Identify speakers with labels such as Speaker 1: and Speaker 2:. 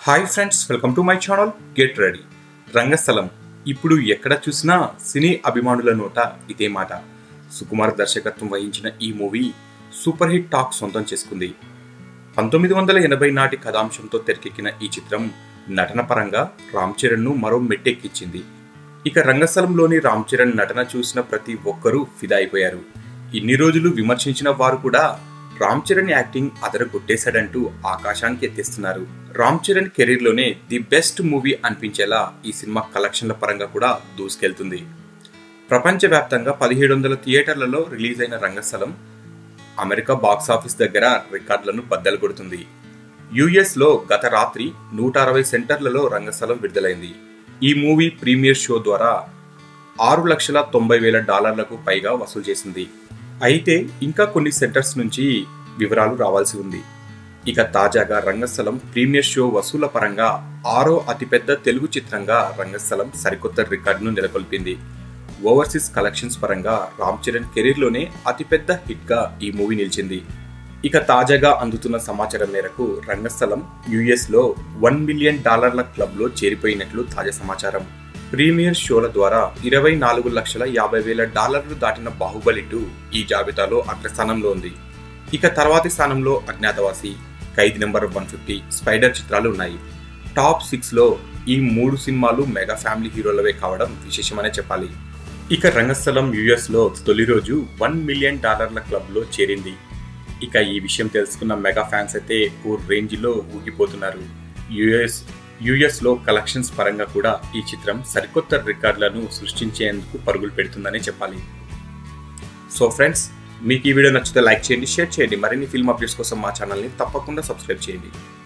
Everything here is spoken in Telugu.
Speaker 1: hi friends welcome to my channel get ready Rangasthalam ఇప్పుడు ఎక్కడ చూసినా సినీ అభిమానుల నోట ఇదే మాట సుకుమార్ దర్శకత్వం వహించిన ఈ మూవీ సూపర్ హిట్ టాక్ సొంతం చేసుకుంది పంతొమ్మిది వందల ఎనభై నాటి కథాంశంతో తెరకెక్కిన ఈ చిత్రం నటన పరంగా రామ్ చరణ్ను మరో మెట్టెక్కించింది ఇక రంగస్థలంలోని రామ్ చరణ్ నటన చూసిన ప్రతి ఒక్కరూ ఫిదా అయిపోయారు ఇన్ని రోజులు విమర్శించిన వారు కూడా రామ్ చరణ్ యాక్టింగ్ అదర కొట్టేశాడంటూ ఆకాశానికి ఎత్తేస్తున్నారు రామ్ చరణ్ కెరీర్ లోనే ది బెస్ట్ మూవీ అనిపించేలా ఈ సినిమా కలెక్షన్ల పరంగా కూడా దూసుకెళ్తుంది ప్రపంచవ్యాప్తంగా పదిహేడు వందల థియేటర్లలో రిలీజ్ అయిన రంగస్థలం అమెరికా బాక్స్ ఆఫీస్ దగ్గర రికార్డులను బద్దలు కొడుతుంది యుఎస్ లో గత రాత్రి నూట అరవై సెంటర్లలో రంగస్థలం విడుదలైంది ఈ మూవీ ప్రీమియర్ షో ద్వారా ఆరు లక్షల తొంభై వేల డాలర్లకు పైగా వసూలు చేసింది అయితే ఇంకా కొన్ని సెంటర్స్ నుంచి వివరాలు రావాల్సి ఉంది ఇక తాజాగా రంగస్థలం ప్రీమియర్ షో వసూల పరంగా ఆరో అతిపెద్ద తెలుగు చిత్రంగా రంగస్థలం సరికొత్త రికార్డును నెలకొల్పింది ఓవర్సీస్ కలెక్షన్స్ పరంగా రామ్ చరణ్ కెరీర్లోనే అతిపెద్ద హిట్గా ఈ మూవీ నిలిచింది ఇక తాజాగా అందుతున్న సమాచారం మేరకు రంగస్థలం యుఎస్ లో వన్ మిలియన్ డాలర్ల క్లబ్ లో చేరిపోయినట్లు తాజా సమాచారం ప్రీమియర్ షోల ద్వారా ఇరవై నాలుగు లక్షల యాభై వేల డాలర్లు దాటిన బాహుబలి టూ ఈ జాబితాలో అగ్రస్థానంలో ఉంది ఇక తర్వాతి స్థానంలో Agnyaathavaasi Khaidi number one fifty Spyder చిత్రాలు ఉన్నాయి టాప్ సిక్స్ లో ఈ మూడు సినిమాలు మెగా ఫ్యామిలీ హీరోలవే కావడం విశేషమనే చెప్పాలి ఇక రంగస్థలం యుఎస్ లో తొలి రోజు వన్ మిలియన్ డాలర్ల క్లబ్ లో చేరింది ఇక ఈ విషయం తెలుసుకున్న మెగా ఫ్యాన్స్ అయితే ఓ రేంజ్ లో ఊగిపోతున్నారు యుఎస్ యుఎస్ లో కలెక్షన్స్ పరంగా కూడా ఈ చిత్రం సరికొత్త రికార్డులను సృష్టించేందుకు పరుగులు పెడుతుందనే చెప్పాలి సో ఫ్రెండ్స్ మీకు ఈ వీడియో నచ్చితే లైక్ చేయండి షేర్ చేయండి మరిన్ని ఫిల్మ్ అప్డేట్స్ కోసం మా ఛానల్ని తప్పకుండా సబ్స్క్రైబ్ చేయండి